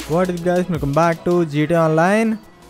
What is guys welcome back to GT online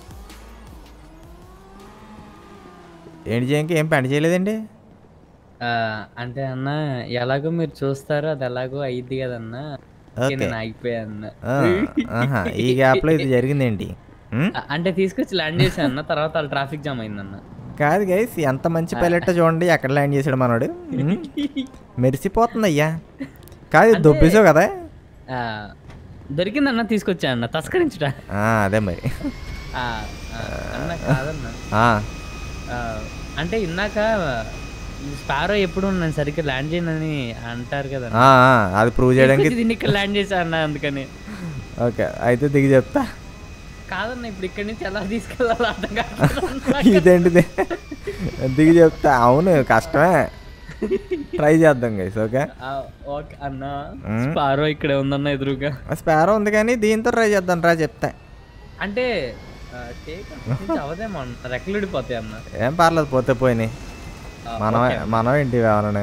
ఏంటి చేయడానికి ఏం పని చేయలేదండి ఆ, అంటే అన్న ఎలాగో మీరు చూస్తారు అది ఎలాగో అయ్యిద్ది కదన్న ఓకే. నేను ఆగిపోయా అన్న ఆ, ఆహా, ఈ గ్యాప్లో ఇది జరిగిందేంటి ఉం? ఆ, అంటే తీసుకొచ్చి ల్యాండ్ చేశాను అన్న తర్వాత వాళ్ళు ట్రాఫిక్ జామ్ అయిందన్న కాదు గైస్ ఎంత మంచి పైలట్ చూడండి ఎక్కడ ల్యాండ్ చేసాడు మనోడు ఉం? మెరిసిపోతుంది అయ్యా కాదు ఇది దొబ్బేసావు కదా ఆ, దొరికిందన్న తీసుకొచ్చా అన్న తస్కరించుట ఆ, అదే మరి ఆ, ఆ, అన్న కాదన్న ఆ, ఆ, అంటే ఇందాక స్పారో ఎప్పుడు నేను సరిగ్గా ల్యాండ్ చేయనని అంటారు కదా ఆ, ఆ, అది ప్రూవ్ చేయడానికి తీసుకొచ్చి దీన్ని ఇక్కడ ల్యాండ్ చేశా అన్న అందుకని ఓకే అయితే దిగి చెప్తా కాదన్న ఇప్పుడు ఇక్కడి నుంచి ఎలా తీసుకెళ్ళాలో అర్థం కాదు ఇదేంటిది దిగి చెప్తా అవును కష్టమే ట్రై చేద్దాం గైస్ ఓకే ఓకే అన్న మ్మ్. స్పారో ఇక్కడే ఉందన్న ఎదురుగా స్పారో ఉంది కానీ దీంతో ట్రై చేద్దాం రా చెప్తా అంటే ఆ, టేక్ నుంచి అవదేమో అన్న రెక్కలు విడిపోతాయి అన్న ఏం పర్లేదు పోతే పోయినాయి ఆ, మనం ఓకే. మనం ఏంటి కావాలని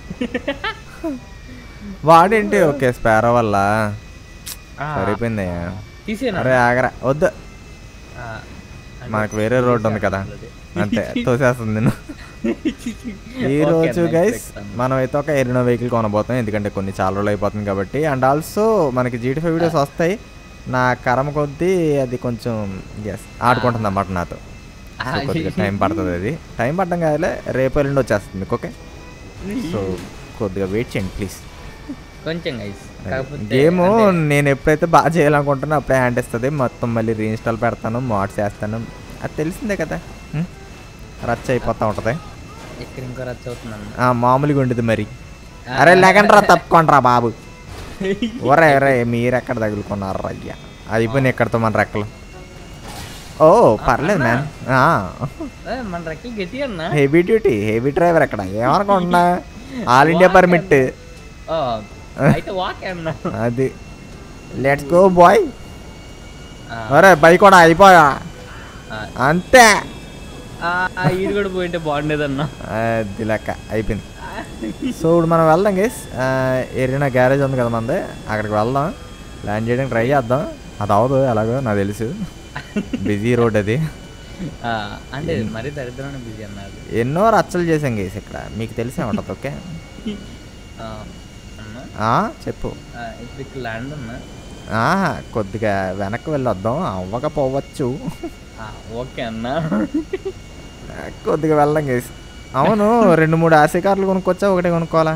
వాడేంటి ఓకే స్పారో వల్ల ఆ, సరిపోయిందయ్యా తీసేనా అరే ఆగరా వద్దు ఆ, అంటే మనకు వేరే రోడ్డు ఉంది కదా అంతే తోసేస్తుంది నేను ఈ ఓకే రోజు అన్న, గైస్ next time. మనం అయితే ఒక ఎరినో వెహికల్ కొనబోతున్నాం ఎందుకంటే కొన్ని చాలా రోజులు అయిపోతుంది కాబట్టి అండ్ ఆల్సో మనకి జీటీ ఫైవ్ వీడియోస్ వస్తాయి నా కర్మ కొద్దీ అది కొంచెం ఎస్ ఆడుకుంటుంది అన్నమాట నాతో సో కొద్దిగా టైం పడుతుంది అది టైం పడడం కాదులే రేపు ఎల్లుండి వచ్చేస్తుంది మీకు ఓకే సో కొద్దిగా వెయిట్ చేయండి ప్లీజ్ కొంచెం గైస్ కాకపోతే గేమ్ అంటే- నేను ఎప్పుడైతే బాగా చేయాలనుకుంటున్నా అప్పుడే హ్యాండ్ ఇస్తుంది మొత్తం మళ్ళీ రీఇన్స్టాల్ పెడతాను మోడ్స్ వేస్తాను అది తెలిసిందే కదా ఉం? రచ్చ అయిపోతూ ఉంటుంది ఇక్కడ ఇంకో రచ్చ అవుతుందన్న ఆ, మామూలుగా ఉండేది మరి అరే లేకండ్రా తప్పుకోండ్రా బాబు ఒరే ఒరే మీరు ఎక్కడ తగులుకున్నారు అయ్యా అది పోయి ఎక్కడితో మన రెక్కలు ఓ పర్లేదు మ్యామ్ ఏ, మన రెక్కలు గట్టి అన్న హెవీ డ్యూటీ హెవీ డ్రైవర్ ఎక్కడ ఏమనుకుంటున్నా ఆల్ ఇండియా పర్మిట్ ఓ, అయితే వాక్ అన్న అది లెట్స్ గో బాయ్ ఆ, ఒరే బైక్ కూడా అయిపోయా ఆ, అంతే ఆ, ఆ, ఇది కూడా పోయింటే బాగుండేదన్న అది లెక్క అయిపోయింది సో ఇప్పుడు మనం వెళ్దాం గేస్ ఏరినా గ్యారేజ్ ఉంది కదా మనది అక్కడికి వెళ్దాం ల్యాండ్ చేయడానికి ట్రై చేద్దాం అది అవ్వదు ఎలాగో నాకు తెలుసు బిజీ రోడ్ అది ఆ, అంటే మరీ దరిద్రమైన బిజీ అన్నారు ఎన్నో రచ్చలు చేసాం గేస్ ఇక్కడ మీకు తెలిసే ఉంటుంది ఓకే ఆ, అన్న ఆ, చెప్పు ఆ, ఇప్పుడు ఇక్కడ ల్యాండ్ ఉన్నా ఆహా కొద్దిగా వెనక్కి వెళ్ళొద్దాం అవ్వకపోవచ్చు ఆ, ఓకే అన్న కొద్దిగా వెళ్దాం గేస్ అవును రెండు మూడు ఆసే కార్లు కొనుక్కొచ్చా ఒకటే కొనుక్కోవాలా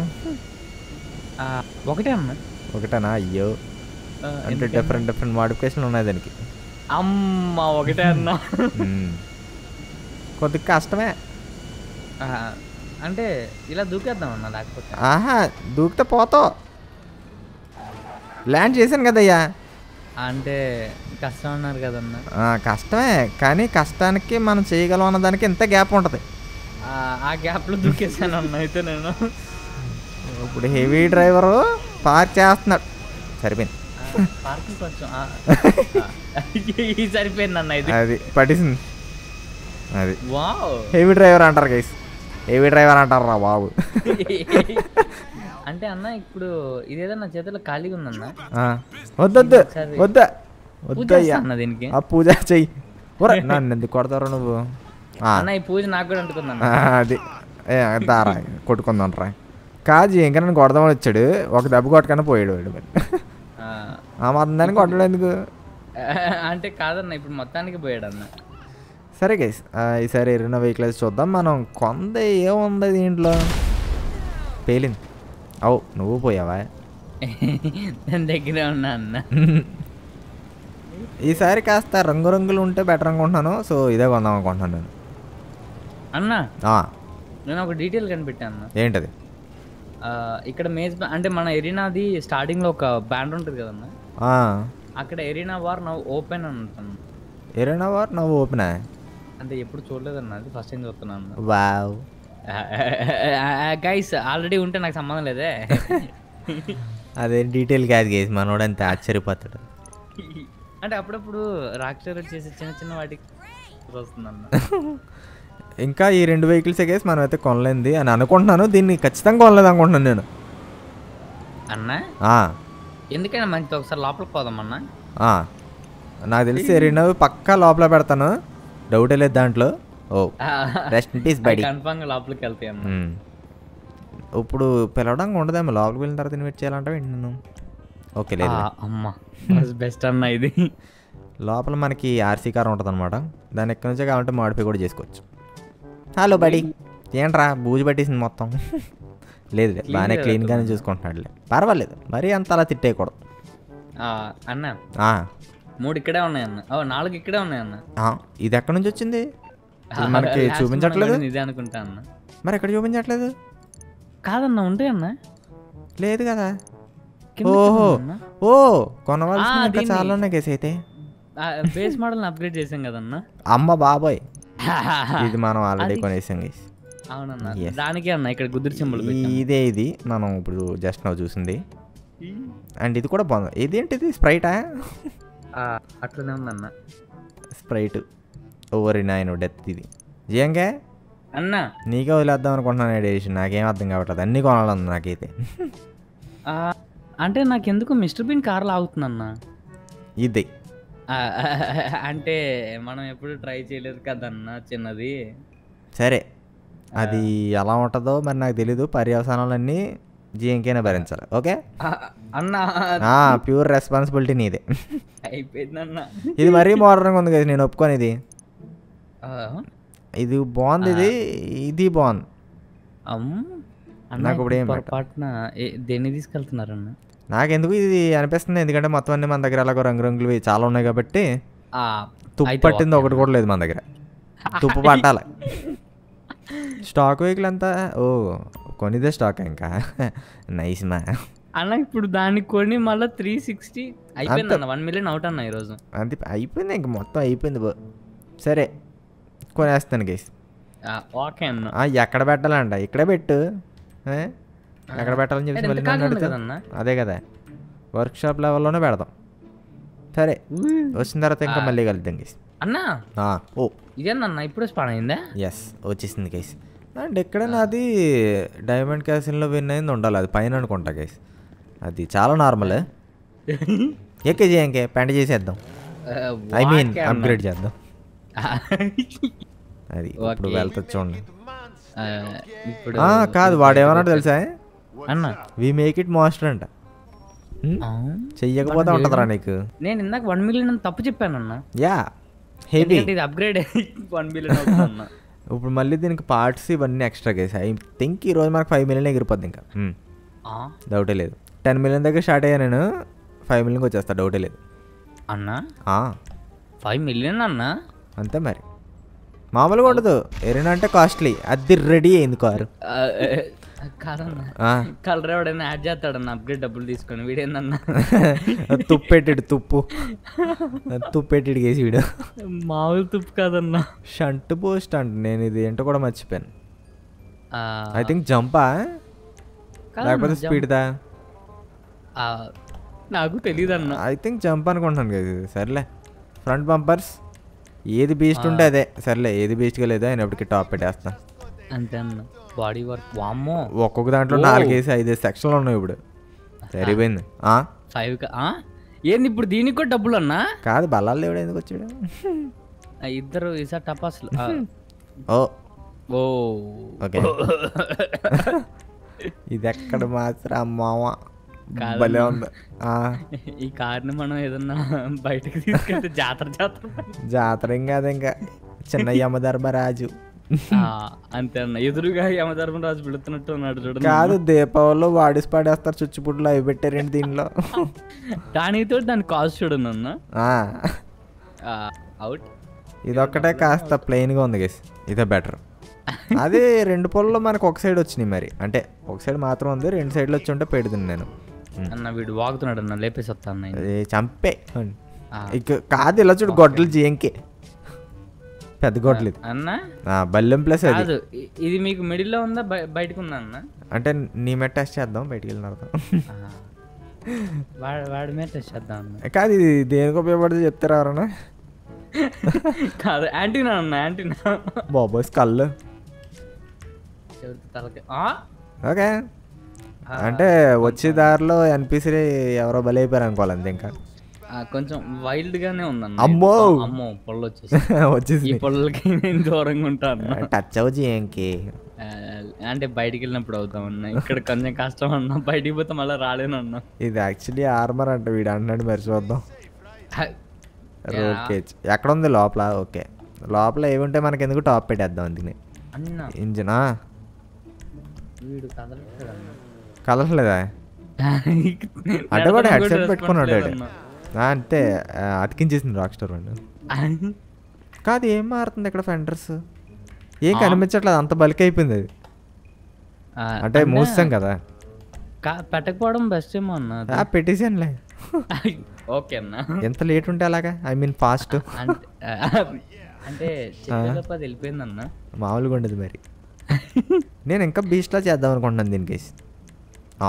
ఆ, ఒకటే అన్న ఒకటేనా అయ్యో ఆ, అంటే ఎందుకన్నా? డిఫరెంట్ డిఫరెంట్ మోడిఫికేషన్లు ఉన్నాయి దానికి అమ్మ ఒకటే అన్న మ్మ్. కొద్దిగా కష్టమే ఆ, అంటే ఇలా దూకేద్దాం అన్న లేకపోతే ఆహా దూకితే పోతావు ల్యాండ్ చేశాను కదయ్యా అంటే కష్టం అన్నారు కదన్న ఆ, కష్టమే కానీ కష్టానికి మనం చేయగలం అన్న దానికి ఎంత గ్యాప్ ఉంటుంది ఆ, ఆ గ్యాప్లో దూకేసాను అన్న అయితే నేను ఇప్పుడు హెవీ డ్రైవరు పార్క్ చేస్తున్నాడు సరిపోయింది పార్కింగ్ కొంచెం ఆ, ఆ, ఇది సరిపోయింది అన్న ఇది అది పట్టేసింది అది వావ్ హెవీ డ్రైవర్ అంటారు గైస్ హెవీ డ్రైవర్ అంటారు రా బాబు అంటే అన్న ఇప్పుడు ఇదేదో నా చేతిలో ఖాళీగా ఉందన్న ఆ, వద్దొద్దు ఒకసారి వద్దా పూజ వద్దయ్యా చేస్తా అన్న దీనికి ఆ పూజ చెయ్యి ఒరే నన్ను ఎందుకు కొడతారు నువ్వు ఆ, అన్న ఈ పూజ నాకు కూడా అంటుకుందన్న ఆ, అది ఏ దారా కొట్టుకుందాం రా కాజీ ఇంకా నన్ను కొడదామని వచ్చాడు ఒక దెబ్బ కొట్టకనే పోయాడు వాడు మరి ఆ, ఆ మాత్రం దాన్ని కొట్టడం ఎందుకు అంటే కాదన్న ఇప్పుడు మొత్తానికి పోయాడు అన్న సరే గైస్ ఈసారి ఎరిన వెహికల్స్ చూద్దాం మనం కొంద ఏముంది దీంట్లో పేలింది అవు నువ్వు పోయావా దాని దగ్గరే ఉన్నా అన్న ఈసారి కాస్త రంగురంగులు ఉంటే బెటర్ అనుకుంటున్నాను సో ఇదే కొందాం అనుకుంటున్నాను నేను అన్న ఆ, నేను ఒక డీటెయిల్ కనిపెట్టాను అన్న ఏంటది ఆ, ఇక్కడ మేజ్ బ్యా- అంటే మన ఎరీనాది స్టార్టింగ్ లో ఒక బ్యాండ్ ఉంటుంది కదన్న ఆ, అక్కడ ఎరీనా వార్ నవ్వు ఓపెన్ అని ఉంటుంది ఎరినా వారు నువ్వు ఓపెనా అంటే ఎప్పుడు చూడలేదన్న అది ఫస్ట్ టైం చూస్తున్నాను వావ్ గైస్ ఆల్రెడీ ఉంటే నాకు సంబంధం లేదే అదేం డీటెయిల్ కాదు గేస్ మనోడంతే ఆశ్చర్యపోతాడు అంటే అప్పుడప్పుడు రాక్షసులు చేసే చిన్న చిన్న వాటికి వస్తుందన్న ఇంకా ఈ రెండు వెహికల్స్ గేస్ మనం అయితే కొనలేంది అని అనుకుంటున్నాను దీన్ని ఖచ్చితంగా కొనలేదు అనుకుంటున్నాను నేను అన్న ఆ, ఎందుకైనా మంచిది ఒకసారి లోపలికి పోదాం అన్న ఆ, నాకు తెలిసి ఎరినవి పక్కా లోపల పెడతాను డౌటే లేదు దాంట్లో oh rest in peace buddy confirm గా లోపలికి వెళ్తాయి అన్న ఇప్పుడు పిలవడానికి ఉండదేమో లోపలికి వెళ్ళిన తర్వాత ఇన్వైట్ చేయాలంటే నేను ఓకే లేదు ఆ, అమ్మ బెస్ట్ అన్న ఇది లోపల మనకి ఆర్సీ కార్ ఉంటుంది అనమాట దాని ఎక్కడి నుంచే కావాలంటే మాడిఫై కూడా చేసుకోవచ్చు హలో బడి ఏంట్రా బూజు పట్టేసింది మొత్తం లేదు లేదు, బాగానే గా క్లీన్గానే చూసుకుంటున్నాడులే పర్వాలేదు మరీ అంత అలా తిట్టేయకూడదు ఆ, అన్న ఆ, మూడు ఇక్కడే ఉన్నాయి అన్న ఓ నాలుగు ఇక్కడే ఉన్నాయి అన్న ఆ, ఇది ఎక్కడి నుంచి వచ్చింది ఇది మనకి Last చూపించట్లేదు మనం ఇదే అనుకుంటా అన్న మరి ఎక్కడ చూపించట్లేదు కాదన్న ఉంటాయి అన్న లేదు కదా కిందకి ఓహో అన్న. ఓ కొనవలసిన ఆ, ఇంకా దీన్ని. చాలా ఉన్నాయి కేసు అయితే ఆ, బేస్ మోడల్ అప్గ్రేడ్ చేసాం కదన్న అమ్మ బాబోయ్ ఇది మనం ఆల్రెడీ కొనేసాం గైస్ అవునన్న Yes. దానికే అన్న ఇక్కడ గుద్దురు సింబల్ ఇదే ఇది మనం ఇప్పుడు జస్ట్ నవ్వు చూసింది అండ్ ఇది కూడా బాగుంది ఇదేంటిది స్ప్రైటా అట్లనే ఉందన్న స్ప్రైట్ ఓవర్ నైన్ డెత్ ఇది ఏంగా అన్న నీకే వదిలేద్దాం అనుకుంటున్నాను ఎడిషన్ నాకేం అర్థం కావట్లేదు అన్ని కొనాలి నాకైతే ఆ, అంటే నాకు ఎందుకు మిస్టర్ బీన్ కార్లు ఆగుతుందన్న ఇది ఆ, అంటే మనం ఎప్పుడు ట్రై చేయలేదు కదన్న చిన్నది సరే అది ఎలా ఉంటుందో మరి నాకు తెలీదు పర్యవసానాలన్నీ జిఎంకేనే భరించాలి ఓకే ఆ, అన్న ప్యూర్ రెస్పాన్సిబిలిటీ నీదే అయిపోయిందన్న ఇది మరీ మోడర్న్గా ఉంది కదా నేను ఒప్పుకొని ఇది ఆ, ఇది బాగుంది ఇది ఇది బాగుంది అమ్. అన్న, నాకు ఇప్పుడు ఏం ఇప్పుడు పొరపాటున ఏ- దేన్ని తీసుకెళ్తున్నారన్న నాకెందుకు ఇది అనిపిస్తుంది ఎందుకంటే మొత్తం అన్ని మన దగ్గర అలాగో రంగురంగులు చాలా ఉన్నాయి కాబట్టి ఆ, తుప్పు అయితే పట్టింది ఓకే ఒకటి కూడా లేదు మన దగ్గర తుప్పు పట్టాలి స్టాక్ వెహికల్ అంతా ఓ కొనిదే స్టాక్ ఇంకా నైస్ మా అన్న ఇప్పుడు దాన్ని కొని మళ్ళీ త్రీ సిక్స్టీ అయిపోయింది అన్న వన్ మిలియన్ అవుట్ అన్న ఈరోజు అంతే అయిపోయింది ఇంక మొత్తం అయిపోయింది బో సరే కొనేస్తాను గైస్ ఆ, ఓకే అన్న ఎక్కడ పెట్టాలంట ఇక్కడే పెట్టు ఏ? ఎక్కడ పెట్టాలని చెప్పి ఎంత మళ్ళీ ఖాళీ నన్ను ఉంది అడుగుతావు? కదన్నా? అదే కదా వర్క్షాప్ లెవెల్లోనే పెడదాం సరే వచ్చిన తర్వాత ఇంకా మళ్ళీ కలుద్దాం గైస్ అన్న ఓ ఇదేనన్న ఇప్పుడే స్పాన్ అయిందా ఎస్ వచ్చేసింది గైస్ అండ్ ఎక్కడ నాది డైమండ్ క్యాసిన్లో విన్ అయింది ఉండాలి అది పైన అనుకుంటా గైస్ అది చాలా నార్మల్ ఎక్కే చేయంకే పెంట చేసేద్దాం ఐ మీన్ ఓకే అన్న. అప్గ్రేడ్ చేద్దాం ఆ, అది ఇప్పుడు ఓకే. వెళ్తా చూడండి ఆ, ఇప్పుడు ఆ, కాదు వాడు ఏమన్నాడు తెలుసా అన్న వి మేక్ ఇట్ మాస్టర్ అంట హ్మ్? ఆ, చెయ్యకపోతే ఉంటుందిరా నీకు నేను ఇందాక వన్ మిలియన్ అని తప్పు చెప్పానన్న యా హెవీ ఎందుకంటే ఇది అప్గ్రేడ్ వన్ మిలియన్ అవుతుందన్న ఇప్పుడు మళ్ళీ దీనికి పార్ట్స్ ఇవన్నీ ఎక్స్ట్రా కేసు ఐ థింక్ ఈ రోజు మనకు ఫైవ్ మిలియన్ ఎగిరిపోద్ది ఇంకా హ్మ్. ఆ, డౌటే లేదు టెన్ మిలియన్ దగ్గర స్టార్ట్ అయ్యా నేను ఫైవ్ మిలియన్కి వచ్చేస్తా డౌటే లేదు అన్న ఆ, ఫైవ్ మిలియన్ అన్న అంతే మరి మామూలుగా ఉండదు ఎరినా అంటే కాస్ట్లీ అది రెడీ అయింది కారు ఆ, ఏ, కాదన్న ఆ, కలర్ ఎవడైనా యాడ్ చేస్తాడన్న అప్గ్రేడ్ డబ్బులు తీసుకొని వీడేందన్న తుప్పు పెట్టాడు తుప్పు తుప్పు పెట్టాడు కేసి వీడు మామూలు తుప్పు కాదన్న షంట్ పోస్ట్ అంట నేను ఇది ఏంటో కూడా మర్చిపోయాను ఆ, ఐ థింక్ జంపా కాదన్న, లేకపోతే jump. స్పీడ్దా ఆ, నాకు తెలియదు అన్న ఐ థింక్ జంప్ అనుకుంటున్నాను కదా ఇది. సర్లే ఫ్రంట్ బంపర్స్ ఏది బీస్ట్ ఉంటే అదే సర్లే ఏది బీస్ట్గా లేదో ఆయన ఎప్పటికి టాప్ పెట్టేస్తాను అంతే అన్న బాడీ వర్క్ వామ్మో ఒక్కొక్క దాంట్లో ఓ. నాలుగేసి ఐదు సెక్షన్లు ఉన్నాయి ఇప్పుడు సరిపోయింది ఆ? ఫైవ్ కా ఆ? ఏంది ఇప్పుడు దీనికి కూడా డబ్బులు అన్నా కాదు బల్లాలు దేవుడు ఎందుకు వచ్చాడు ఆ, ఇద్దరు ఈసా టపాసులు ఆ, ఓ ఓ ఓకే ఇది ఎక్కడ మాత్రం అమ్మావ కాదమ్మా. భలే ఉంది ఆ, ఈ కార్ని మనం ఏదన్నా బయటకు తీసుకెళ్తే జాతర జాతర జాతర ఏం కాదు ఇంకా చిన్న యమధర్మరాజు ఆ, అంతే అన్న ఎదురుగా యమధర్మరాజు పెడుతున్నట్టు ఉన్నాడు చూడండి కాదు దీపావళిలో వాడిసి పడేస్తారు చుచ్చుపుట్లు అవి పెట్టారండి దీనిలో దానితో దాని కాస్ట్ చూడండి అన్న ఆ, అవుట్ ఇదొక్కటే కాస్త ప్లెయిన్గా ఉంది గేస్ ఇదే బెటర్ అదే రెండు పొలంలో మనకు ఒక సైడ్ వచ్చినాయి మరి అంటే ఒక సైడ్ మాత్రం ఉంది రెండు సైడ్లు వచ్చి ఉంటే పెడుతుంది నేను ఉమ్. అన్న వీడు వాగుతున్నాడు అన్న లేపేసి వస్తా అన్న ఈయన. అది చంపే ఆ, ఇక కాదు ఇలా చూడు గొడ్డలు జియంకే పెద్ద గొడ్డలు ఇది అన్న ఆ, బల్లెం ప్లస్ అది కాదు ఇ- ఇది మీకు మిడిల్ లో ఉందా బయ- బయటకు ఉందా అన్న అంటే నీ మెట్ టెస్ట్ చేద్దాం బయటికి వెళ్ళిన తర్వాత ఆ. వాడు వాడి మీద టెస్ట్ చేద్దాం అన్న కాదు ఇది దేనికి ఉపయోగపడుతుంది చెప్తారా ఎవరన్నా కాదు యాంటీనా అన్న యాంటీనా బాబోయ్ స్కల్ ఎవరికి తలకి ఆ? ఓకే అంటే వచ్చే దారిలో ఎన్పిసి ఎవరో బలైపోయారు అనుకోవాలి అంతే ఇంకా ఆ, కొంచెం వైల్డ్ గానే ఉందన్న అమ్మో! ఆ, అమ్మో పొల్ల వచ్చేసి ఈ వచ్చేసి పొల్లకి నేను దూరంగా ఉంటాను టచ్ అవ్వు జిఎంకి ఆ, అంటే బయటికి వెళ్ళినప్పుడు అవుతామన్నా ఇక్కడ కొంచెం కష్టం అన్నా బయటికి పోతే మళ్ళీ రాలేనన్నా ఇది యాక్చువల్లీ ఆర్మర్ అంట వీడు అంటున్నాడు మరి చూద్దాం రోడ్ కేజ్ ఎక్కడ ఉంది లోపల ఓకే లోపల ఏమి ఉంటే మనకి ఎందుకు టాప్ పెట్టేద్దాం అందుకని అన్న ఇంజినా వీడు కదలట్లేదన్న కదలట్లేదా అంటే కూడా హెడ్సెట్ పెట్టుకున్నాడు వాడు. ఆ, అంతే ఆ, అతికించేసింది రాక్ స్టార్ వాడు కాదు ఏం మారుతుంది ఇక్కడ ఫెండర్స్ ఏం కనిపించట్లేదు అంత బల్క్ అయిపోయింది అది అంటే మూసాం కదా పెట్టకపోవడం బెస్ట్ ఏమో అన్న అది. ఆ, పెట్టేసానులే ఓకే అన్న ఎంత లేట్ ఉంటే అలాగా ఐ మీన్ ఫాస్ట్ అంటే అంటే చెప్పేలోపు అది వెళ్ళిపోయింది అన్న మామూలుగా ఉండదు మరి నేను ఇంకా బీచ్లా చేద్దాం అనుకుంటున్నాను దీనికి ఆ,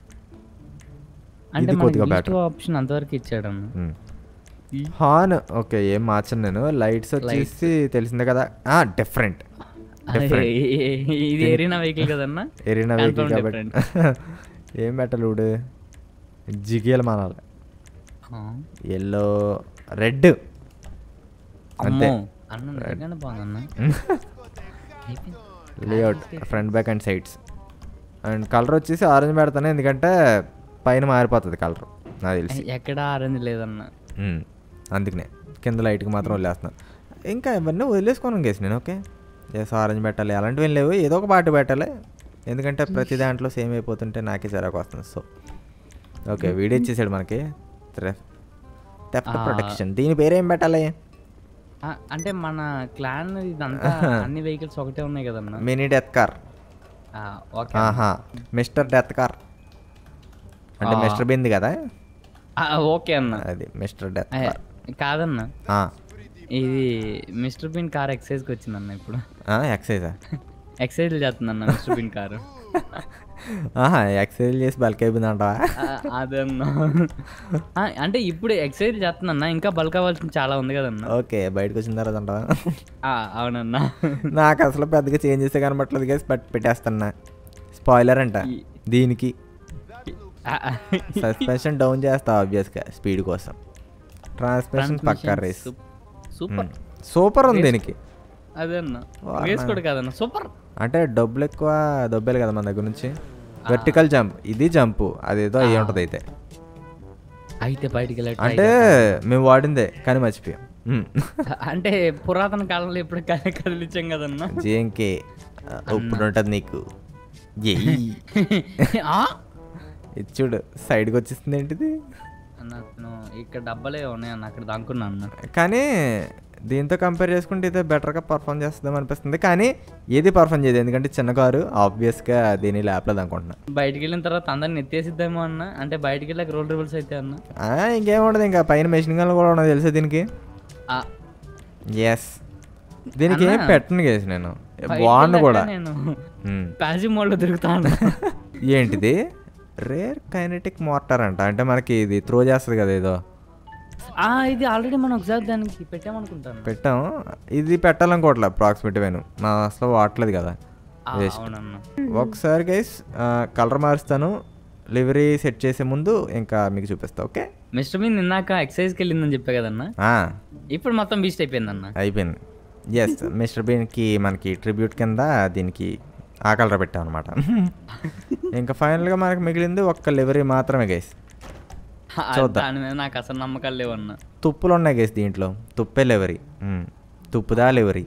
అంటే ఇది కొద్దిగా మనకి better. ఆప్షన్ అంతవరకు ఇచ్చాడు అన్న ఉమ్. హార్న్ ఓకే ఏం మార్చను నేను లైట్స్ వచ్చేసి తెలిసిందే కదా డిఫరెంట్ డిఫరెంట్ ఇది ఏరినా వెహికల్ కదన్నా ఎరినా వెహికల్ Confirm కాబట్టి ఏం పెట్టాలి ఊడు జిగియలు మానాలి ఆ, ఎల్లో రెడ్ అంతే అమ్మో అన్న నిజంగానే బాగుందన్న అయిపోయింది. Layout front back and sides and colour వచ్చేసి ఆరెంజ్ పెడతాను ఎందుకంటే పైన మారిపోతుంది కలర్ నాకు తెలిసి ఎక్కడ ఆరెంజ్ లేదన్న ఉమ్, అందుకనే కింద లైట్కి మాత్రం వదిలేస్తున్నాను ఇంకా ఇవన్నీ వదిలేసుకోను కేసు నేను ఓకే ఎస్ ఆరెంజ్ పెట్టాలి అలాంటివి ఏం లేవు ఏదో ఒక పాట పెట్టాలి ఎందుకంటే ప్రతి దాంట్లో సేమ్ అయిపోతుంటే నాకే చిరాకు వస్తుంది సో ఓకే వీడియో ఇచ్చేసాడు మనకి థెఫ్ట్ ప్రొటెక్షన్ దీని పేరు ఏం పెట్టాలి ఆ, అంటే మన క్లాన్ ఇదంతా అన్ని వెహికల్స్ ఒకటే ఉన్నాయి కదన్న మినీ డెత్ కార్ ఆ, ఓకే ఆహా మిస్టర్ డెత్ కార్ అంటే ఆ. మిస్టర్ బింది కదా ఆ, ఓకే అన్న అది మిస్టర్ డెత్ ఏ, కార్ కాదన్న ఆ, ఇది మిస్టర్ బిన్ కార్ ఎక్సైజ్కి వచ్చిందన్న ఇప్పుడు ఆ, ఎక్సైజా ఎక్సైజ్ చేస్తుందన్న మిస్టర్ బిన్ కారు ఆహా ఎక్సైజ్ చేసి బల్క్ అయిపోయిందంటావా ఆ, అదన్న ఆ, అంటే ఇప్పుడు ఎక్సైజ్ చేస్తుందన్న ఇంకా బల్క్ అవ్వాల్సింది చాలా ఉంది కదన్న ఓకే బయటకు వచ్చిన తర్వాత అంటావా ఆ, అవునన్నా నాకు అసలు పెద్దగా చేంజ్ చేస్తే కనబట్టలేదు కేసు బట్ పెట్టేస్తున్నా స్పాయిలర్ అంట దీనికి ఆ, ఆ, సస్పెన్షన్ డౌన్ చేస్తా ఆబ్వియస్గా స్పీడ్ కోసం ట్రాన్స్మిషన్ పక్కా రేస్ సూప్- సూపర్ సూపర్ ఉంది దీనికి అదన్న వామ్మో. రేస్ కూడా కాదన్న సూపర్ అంటే డబ్బులు ఎక్కువ దొబ్బేలు కదా మన దగ్గర నుంచి వెర్టికల్ జంప్ ఇది జంప్ అదేదో అయ్యి ఉంటుంది అయితే అయితే బయటికి వెళ్ళి try అంటే మేము వాడిందే కానీ మర్చిపోయాం చేద్దాం. అంటే పురాతన కాలంలో ఎప్పుడు కదిలి కదిలించాం కదన్న జేఎంకే ఇప్పుడు ఉంటుంది నీకు ఎయ్ ఆ? ఇది చూడు సైడ్కి వచ్చేస్తుంది ఏంటిది అన్న నువ్వు ఇక్కడ డబ్బలే ఉన్నాయి అన్న అక్కడ దాక్కున్నా అన్న కానీ దీంతో కంపేర్ చేసుకుంటే ఇదే బెటర్గా పర్ఫామ్ చేస్తుందేమో అనిపిస్తుంది కానీ ఏది పర్ఫామ్ చేయదు ఎందుకంటే చిన్న కారు ఆబ్వియస్గా దీని ల్యాప్లేదు అనుకుంటున్నా బయటికి వెళ్ళిన తర్వాత అందరిని ఎత్తేసిద్దామో అన్న అంటే బయటికి వెళ్ళాక రోల్ రిబల్స్ అయితే అన్న ఆ, ఇంకేం ఉండదు ఇంకా పైన మెషిన్ గన్లు కూడా ఉన్నది తెలుసా దీనికి ఆ, ఎస్ దీనికి ఏం అన్నా. పెట్టను కేసు నేను బయటికి బాగుండు వెళ్ళాక కూడా నేను ఉమ్. ప్యాసివ్ మోడ్లో తిరుగుతాను ఏంటిది రేర్ కైనెటిక్ మోటార్ అంట అంటే మనకి ఇది త్రో చేస్తుంది కదా ఏదో ఆ ఇది ఆల్రెడీ మనం ఒకసారి దానికి పెట్టామనుకుంటాను పెట్టాం ఇది పెట్టాలనుకోవట్లే అప్రాక్సిమేట్ వేను నా అసలు వాడట్లేదు కదా ఆ, Waste. అవునన్న ఒకసారి గైస్ కలర్ మారుస్తాను లివరీ సెట్ చేసే ముందు ఇంకా మీకు చూపిస్తా ఓకే మిస్టర్ మీన్ నిన్నాక ఎక్సైజ్కి వెళ్ళిందని చెప్పా కదన్న ఇప్పుడు మొత్తం బీస్ట్ అయిపోయిందన్న అయిపోయింది ఎస్ మిస్టర్ బీన్కి మనకి ట్రిబ్యూట్ కింద దీనికి ఆ కలర్ పెట్టాం అనమాట ఇంకా ఫైనల్గా మనకి మిగిలింది ఒక్క లివరీ మాత్రమే గైస్ ఆ, చూద్దాం. దాని మీద నాకు అసలు నమ్మకాలు లేవన్న తుప్పులు ఉన్నాయి గైస్ దీంట్లో తుప్పే లివరీ తుప్పుదా లివరీ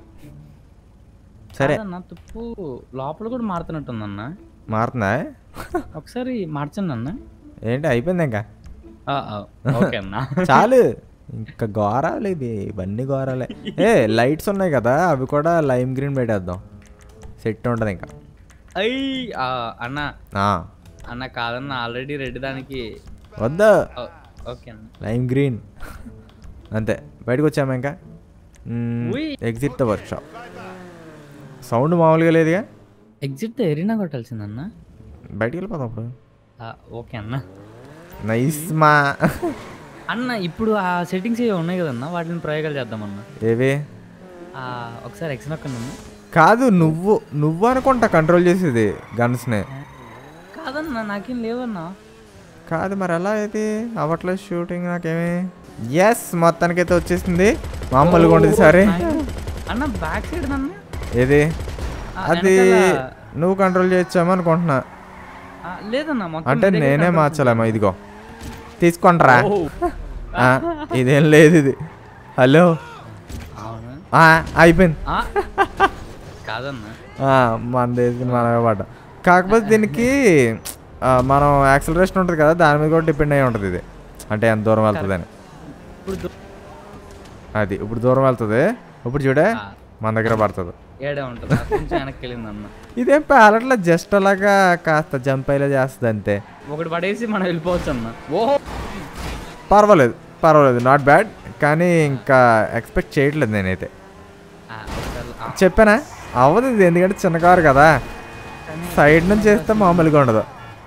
సరే కాదన్న తుప్పు లోపల కూడా మారుతున్నట్టుందన్న మారుతుందా ఒకసారి మార్చండి అన్న ఏంటి అయిపోయింది ఇంకా ఆ, ఆ, ఓకే అన్న చాలు ఇంకా ఘోరాలు ఇవి ఇవన్నీ ఘోరాలే ఏ లైట్స్ ఉన్నాయి కదా అవి కూడా లైమ్ గ్రీన్ పెట్టేద్దాం సెట్ ఉంటుంది ఇంకా అయ్యి ఆ, అన్న ఆ, అన్న కాదన్న ఆల్రెడీ రెడ్ దానికి వద్దా ఓ, ఓకే అన్న లైమ్ గ్రీన్ అంతే బయటకు వచ్చాము ఇంకా ఉయ్. Exit the work shop sound మామూలుగా లేదుగా ఎగ్జిట్ ఎరీనా కొట్టాల్సిందన్న బయటికి వెళ్ళిపోతాం అప్పుడు ఆ, ఓకే అన్న నైస్ మా అన్న ఇప్పుడు ఆ సెట్టింగ్స్ ఏవి ఉన్నాయి కదన్న వాటిని ప్రయోగాలు చేద్దామన్న ఏవి ఆ, ఒకసారి ఎక్స్ నొక్కండి కాదు నువ్వు నువ్వు అనుకుంటా కంట్రోల్ చేసేది గన్స్ని కాదన్న నాకేం లేవన్నా కాదు మరి ఎలా ఇది అవ్వట్లేదు షూటింగ్ నాకేమి ఎస్ మొత్తానికైతే వచ్చేసింది మామూలుగా ఉండదు సరే అన్న బ్యాక్ సైడ్ అన్న ఏది ఆ, అది వెనకాల- నువ్వు కంట్రోల్ చేయొచ్చామో అనుకుంటున్నా ఆ, లేదన్న మొత్తం అంటే మీ దగ్గర నేనే control మార్చాలేమో ఇదిగో తీసుకుంటారా ఓ. ఆ, ఇదేం లేదు ఇది హలో అవునా? ఆ, అయిపోయింది ఆ, కాదన్న ఆ, మన దేశం మనమే పడ్డా కాకపోతే దీనికి ఆ, మనం యాక్సలరేషన్ ఉంటుంది కదా దాని మీద కూడా డిపెండ్ అయి ఉంటుంది ఇది అంటే ఎంత దూరం వెళ్తుంది అని ఇప్పుడు దు- అది ఇప్పుడు దూరం వెళ్తుంది ఇప్పుడు చూడే ఆ, మన దగ్గర పడుతుంది ఏడే ఉంటుంది ఆ, కొంచెం వెనక్కి వెళ్ళింది అన్న ఇదేం పేలట్లా జస్ట్ అలాగా కాస్త జంప్ అయ్యేలా చేస్తుంది అంతే ఒకటి పడేసి మనం వెళ్ళిపోవచ్చు అన్న ఓహో పర్వాలేదు పర్వాలేదు నాట్ బ్యాడ్ కానీ ఇంకా ఎక్స్పెక్ట్ చేయట్లేదు నేనైతే ఆ, ఒకసారి- ఆ, చెప్పానా అవ్వదు ఇది ఎందుకంటే చిన్న కారు కదా కానీ- సైడ్ నుంచి వేస్తే మామూలుగా ఉండదు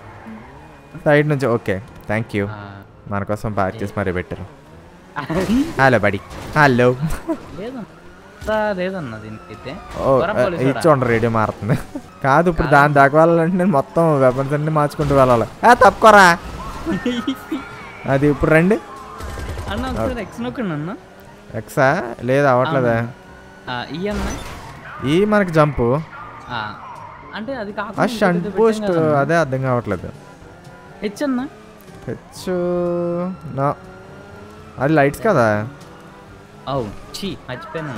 సైడ్ నుంచి ఓకే థ్యాంక్ యూ ఆ, మన కోసం పార్క్ చేసి మరీ పెట్టారు హలో బడి హలో లేదన్న అంతా లేదన్న దీనికైతే ఓ త్వర పోలీసు వాడా? ఇచ్చోండి రేడియో మారుతుంది కాదు ఇప్పుడు దాని దాకా వెళ్ళాలంటే నేను మొత్తం వెపన్స్ అన్ని మార్చుకుంటూ వెళ్ళాలి ఆ తప్పుకోరా అది ఇప్పుడు రండి అన్న ఒకసారి ఎక్స్ నొక్కండి అన్న ఎక్సా లేదు అవ్వట్లేదా ఆ, ఈ అన్న ఈ మనకి జంపు ఆ, అంటే అది ఆ కాకుండా షంట్ ఇంకొకటి పోస్ట్ పెట్టాం కదన్న. అదే అర్థం కావట్లేదు హెచ్ అన్న హెచ్ నా అది లైట్స్ కదా అవు చీ మర్చిపోయాను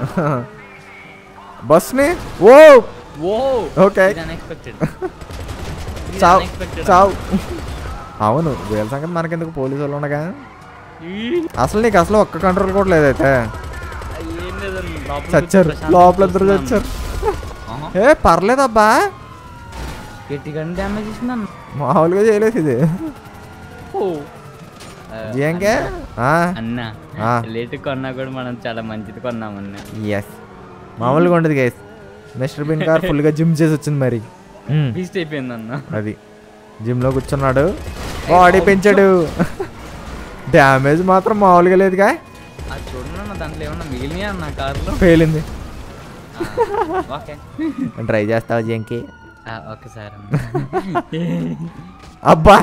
బస్ని ఓ ఓ ఓకే ఇది అన్ఎక్స్పెక్టెడ్ చావు చావు అవును వీళ్ళ సంగతి మనకెందుకు పోలీసు వాళ్ళు ఉండగా అసలు నీకు అసలు ఒక్క కంట్రోల్ కూడా లేదైతే ఏం లేదన్న లోపల చచ్చారు కూర్చొని లోపల ఇద్దరు ప్రశాంతంగా చచ్చారు ఆహా, ఏ పర్లేదబ్బా గట్టిగానే డ్యామేజ్ ఇచ్చిందన్న మామూలుగా చేయలేదు ఇది ఓ ఏంకే అన్న ఆ. లేట్ కొన్నా కూడా మనం చాలా మంచిది కొన్నామన్న ఎస్ మామూలుగా ఉండదు గైస్ మిస్టర్ బిన్ కార్ ఫుల్గా జిమ్ చేసి వచ్చింది మరి మ్మ్. బీస్ట్ అయిపోయింది అన్న అది జిమ్లో కూర్చున్నాడు బాడీ పెంచాడు డ్యామేజ్ మాత్రం మామూలుగా లేదుగా అది చూడండి అన్న దాంట్లో ఏమన్నా మిగిలినాయా అన్న కార్లో పేలింది ఓకే ట్రై చేస్తావా జంకి ఓకే సార్ అన్న అబ్బా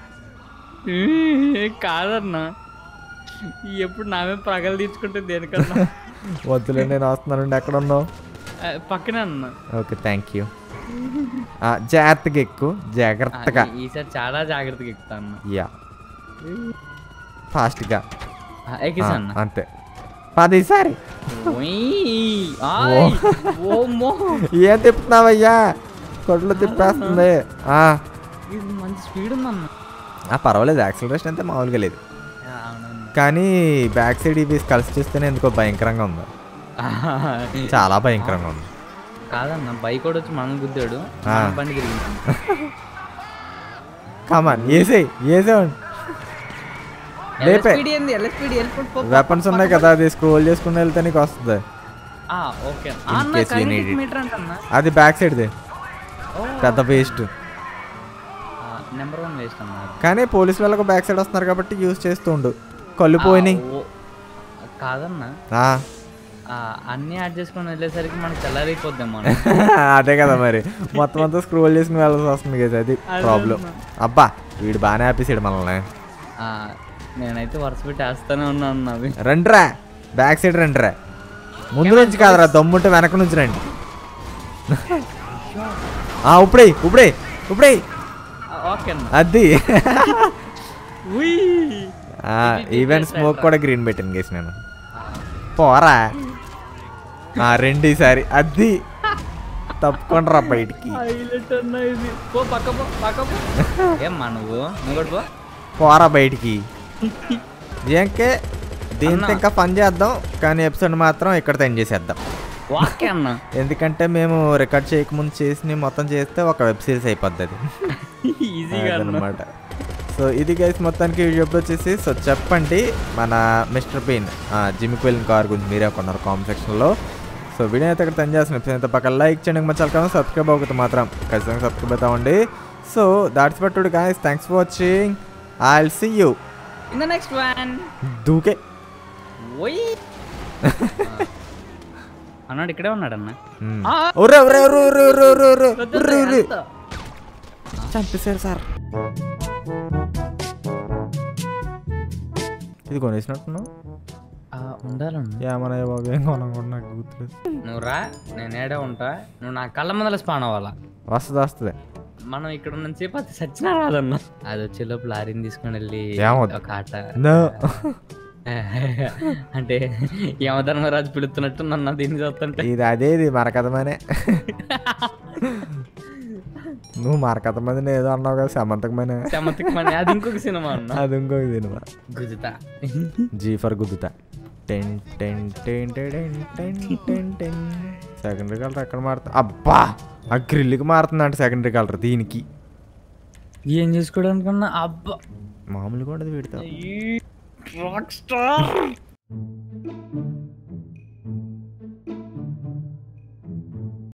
కాదన్నా ఎప్పుడు నామే ప్రగలు తీర్చుకుంటే దేనికన్నా వద్దులే నేను వస్తున్నానండి ఎక్కడ ఉన్నావు ఆ, పక్కనే అన్న ఓకే థ్యాంక్ యూ జాగ్రత్తగా ఎక్కువ ఆ, జాగ్రత్తగా ఈ- ఈసారి చాలా జాగ్రత్తగా ఎక్కుతా అన్న యా ఫాస్ట్గా ఆ, ఎక్కేసా అన్న అంతే పది సారి ఓయ్, ఆయ్, ఓమ్మో. ఏం తిప్పుతున్నావయ్యా కొట్లు తిప్పేస్తుంది ఆ. ఇది మంచి స్పీడ్ ఉందన్న ఆ, పర్వాలేదు యాక్సిలరేషన్ అయితే మామూలుగా లేదు ఆ, అవునన్న కానీ బ్యాక్ సైడ్ ఇవి కలిసి చూస్తేనే ఎందుకో భయంకరంగా ఉంది చాలా భయంకరంగా ఉంది కాదన్న బైక్ కూడా వచ్చి మనం గుద్దాడు ఆ. మన బండి తిరిగింది కమాన్ ఏసేయ్ ఏసేయండి లేపే LSPD ఏంది LSPD వెళ్ళిపోయి పో, పో, వెపన్స్ ఉన్నాయి కదా అది స్క్రోల్ చేసుకుని వెళ్తే నీకు వస్తుంది ఆ, ఓకే అన్న. In ఆ, అన్న case we need kinetic it. meter అంటన్న అది బ్యాక్ సైడ్ది ఓ, పెద్ద వేస్ట్ ఆ, నెంబర్ వన్ వేస్ట్ అన్న అది. కానీ పోలీసు వాళ్ళకు బ్యాక్ సైడ్ వస్తున్నారు కాబట్టి యూజ్ చేస్తూ ఉండు కళ్ళు పోయినాయి ఆ, ఓ, కాదన్న ఆ, ఆ, అన్ని యాడ్ చేసుకొని వెళ్ళేసరికి మనకి తెల్లారైపోద్దాం మనం అదే కదా మరి మొత్తం అంతా స్క్రోల్ చేసుకుని వెళ్ళాల్సి వస్తుంది కదా అది అదే ప్రాబ్లం అన్న. అబ్బా వీడు బాగానే ఆపేసాడు మనల్ని ఆ, నేనైతే వరుస పెట్టి వేస్తానే ఉన్నాను అవి రండిరా బ్యాక్ సైడ్ రండిరా ముందు నుంచి కాదురా దమ్ముంటే వెనక నుంచి రండి ఆ, ఇప్పుడే ఇప్పుడే ఇప్పుడే ఓకే అన్న అది ఉయ్. ఈవెంట్ స్మోక్ కూడా గ్రీన్ పెట్టాను గేసి నేను పోరా ఆ, రెండు ఈసారి అది తప్పుకుండా రా బయటికి హైలైట్ అన్న ఇది పో పక్క పో పక్క పో ఏమ్మా నువ్వు నువ్వు కూడా పో పోరా బయటికి ఏంకే దీంతో అన్న. ఇంకా పని చేద్దాం కానీ ఎపిసోడ్ మాత్రం ఇక్కడ ఎండ్ చేసేద్దాం ఓకే అన్న ఎందుకంటే మేము రికార్డ్ చేయకముందు చేసి మొత్తం చేస్తే ఒక వెబ్ సిరీస్ అయిపోద్ది అది ఈజీగా అన్న అనమాట సో ఇది గైస్ మొత్తానికి యూట్యూబ్ వచ్చేసి సో చెప్పండి మన మిస్టర్ పెయిన్ జిమ్కి వెళ్ళిన కార్ గురించి మీరే కొన్నారు కామెంట్ సెక్షన్లో సో వీడియో అయితే ఇక్కడ తను చేసిన ఎపిసోడ్ అయితే పక్కన లైక్ చేయండి మంచి కావాలి సబ్స్క్రైబ్ అవుతుంది మాత్రం ఖచ్చితంగా సబ్స్క్రైబ్ అవుతామండి సో దాట్స్ పట్టుడు guys thanks for watching I will see you in the next one దూకే ఓయ్ అన్నాడు ఇక్కడే ఉన్నాడు అన్న మ్మ్. ఆ. ఒరే ఒరే ఒరే ఒరే ఒరే ఒరే ఒరే వద్దు, ఒరే ఒరే వద్దు. చంపేశారు సార్ ఇది కొనేసినట్టున్నావు ఆ, ఉండాలన్నా ఏమన్నా బాబు ఏం కొనకూడదు నాకు గుర్తులేదు నువ్వు రా నేను ఏడే ఉంటా నువ్వు నా కళ్ళ ముందర స్పాన్ అవ్వాలా వస్తుంది వస్తుంది మనం ఇక్కడ నుంచి అది సచ్చినా రాదన్నా అది వచ్చే లోపు లారీని తీసుకొని వెళ్ళి ఏమవుద్ది? ఒక ఆట No. అంటే యమధర్మరాజు పిలుస్తున్నట్టు నన్ను దీన్ని చూస్తుంటే ఇది అదేది మరకథమనే నువ్వు మరకథమని ఏదో అన్నావు కదా సమంతకమైన చమత్కమని అది ఇంకొక సినిమా అన్న అది ఇంకొక సినిమా గుజుతా జీ ఫర్ గుద్దుతా ten ten ten ten ten ten ten secondary colour ఎక్కడ మారుతా అబ్బా ఆ గ్రిల్కి మారుతుందంట సెకండరీ కలర్ దీనికి ఏం చేసుకోవడానికి అన్నా అబ్బా మామూలుగా ఉండదు వీడితో రాక్ స్టార్